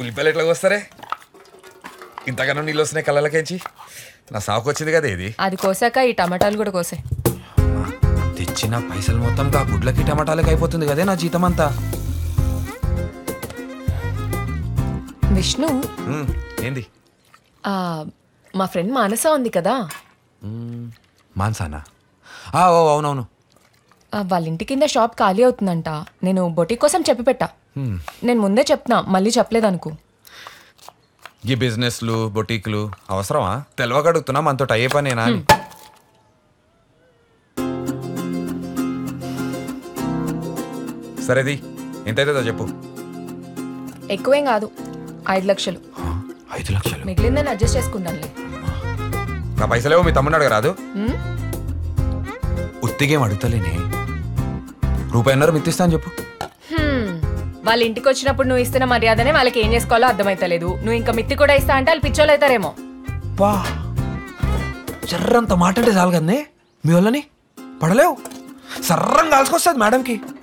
ఉల్లిపాయలు ఎట్లా వస్తారే ఇంతగానో నీళ్ళు వస్తున్నాయి కళ్ళలకేంచి నా సాకు వచ్చింది కదా ఇది అది కోసాక ఈ టమాటాలు కూడా కోసే తెచ్చిన పైసలు మొత్తం కా గుడ్లకి టమాటాలకి అయిపోతుంది కదే నా జీతం అంతా విష్ణు ఉమ్, ఏంది ఆ, మా ఫ్రెండ్ మానస ఉంది కదా మాన్సానా ఆ, ఓ అవునవును ఆ, వాళ్ళ ఇంటి కింద షాప్ ఖాళీ అవుతుందంట నేను బొటిక్ కోసం చెప్పి పెట్టా హ్మ్. నేను ముందే చెప్తున్నా మళ్ళీ చెప్పలేదు అనుకో ఈ బిజినెస్లు బొటీకులు అవసరమా తెలవక అడుగుతున్నా మనతో అయ్యే పనేనా అని సరేది ఎంతైతుందో చెప్పు ఎక్కువేం కాదు ఐదు లక్షలు ఐదు లక్షలు మిగిలింది నేను అడ్జస్ట్ చేసుకుంటానులే నా పైసలేవో మీ తమ్ముడు అడగరాదు హ్మ్? ఉత్తిగేం అడుగుతలేనే రూపాయిన్నర మిత్తిస్తా అని చెప్పు హ్మ్. వాళ్ళ ఇంటికి వచ్చినప్పుడు నువ్వు ఇస్తున్న మర్యాదనే వాళ్ళకి ఏం చేసుకోవాలో అర్థమైతలేదు నువ్వు ఇంకా మిత్తి కూడా ఇస్తా అంటే వాళ్ళు పిచ్చోళ్ళు అవుతారేమో వా జర్రంత మాట అంటే చాలు కదనే మీ వాళ్ళని పడలేవు సర్రం కాల్చుకొస్తుంది మేడంకి